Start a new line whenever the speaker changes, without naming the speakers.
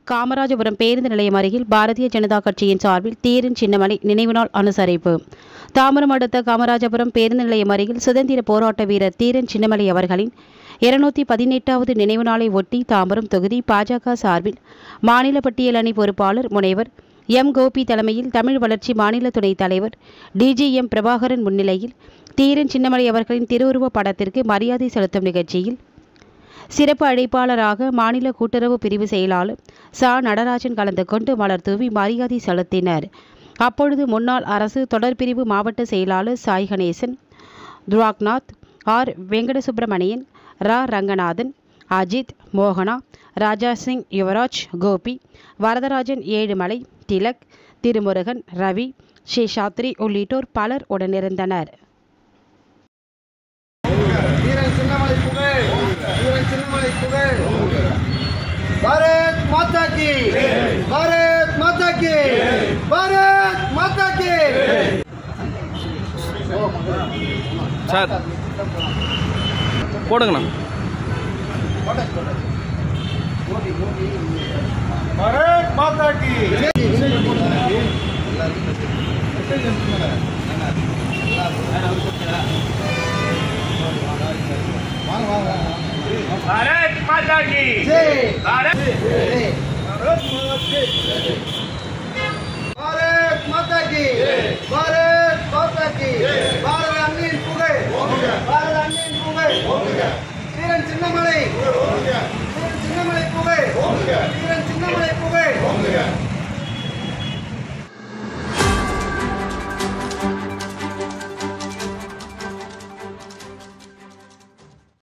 காமராஜபுரம் பேருந்து நிலையம் அருகில் பாரதிய ஜனதா கட்சியின் சார்பில் தீரன் சின்னமலை நினைவு நாள் அனுசரிப்பு தாம்பரம் அடுத்த காமராஜபுரம் பேருந்து நிலையம் அருகில் சுதந்திர போராட்ட வீரர் தீரன் சின்னமலை அவர்களின் இருநூத்தி பதினெட்டாவது நினைவு நாளை ஒட்டி தாம்பரம் தொகுதி பாஜக சார்பில் மாநில பட்டியல் அணி பொறுப்பாளர் முனைவர் எம் கோபி தலைமையில் தமிழ் வளர்ச்சி மாநில துணைத் தலைவர் டிஜிஎம் பிரபாகரன் முன்னிலையில் தீரன் சின்னமலை அவர்களின் திருவுருவப் படத்திற்கு மரியாதை செலுத்தும் நிகழ்ச்சியில் சிறப்பு அழைப்பாளராக மாநில கூட்டுறவு பிரிவு செயலாளர் ச நடராஜன் கலந்து கொண்டு மலர் தூவி மரியாதை செலுத்தினர் அப்பொழுது முன்னாள் அரசு தொடர்பிரிவு மாவட்ட செயலாளர் சாய் கணேசன் துராக்நாத் ஆர் வெங்கடசுப்பிரமணியன் ரா ரங்கநாதன் அஜித் மோகனா ராஜா சிங் யுவராஜ் கோபி வரதராஜன் ஏழுமலை திலக் திருமுருகன் ரவி சேஷாத்ரி உள்ளிட்டோர் பலர் உடனிருந்தனர்
வீரன் சின்னமலை புகழ் வீரன் சின்னமலை புகழ் பாரத் மாதா கி பாரத் மாதா கி பாரத் மாதா கி
சார் போடுங்கண்ணா
பாரத் மாதா கி
भारत माता की
ஜெய்
भारत
பாரத் மாதா கி பாரத் மாதா கி பாரத அன்னையின் புகழ் பாரத அன்னையின் புகழ் வீரன் சின்னமலை வீரன் சின்னமலை புகழ் வீரன்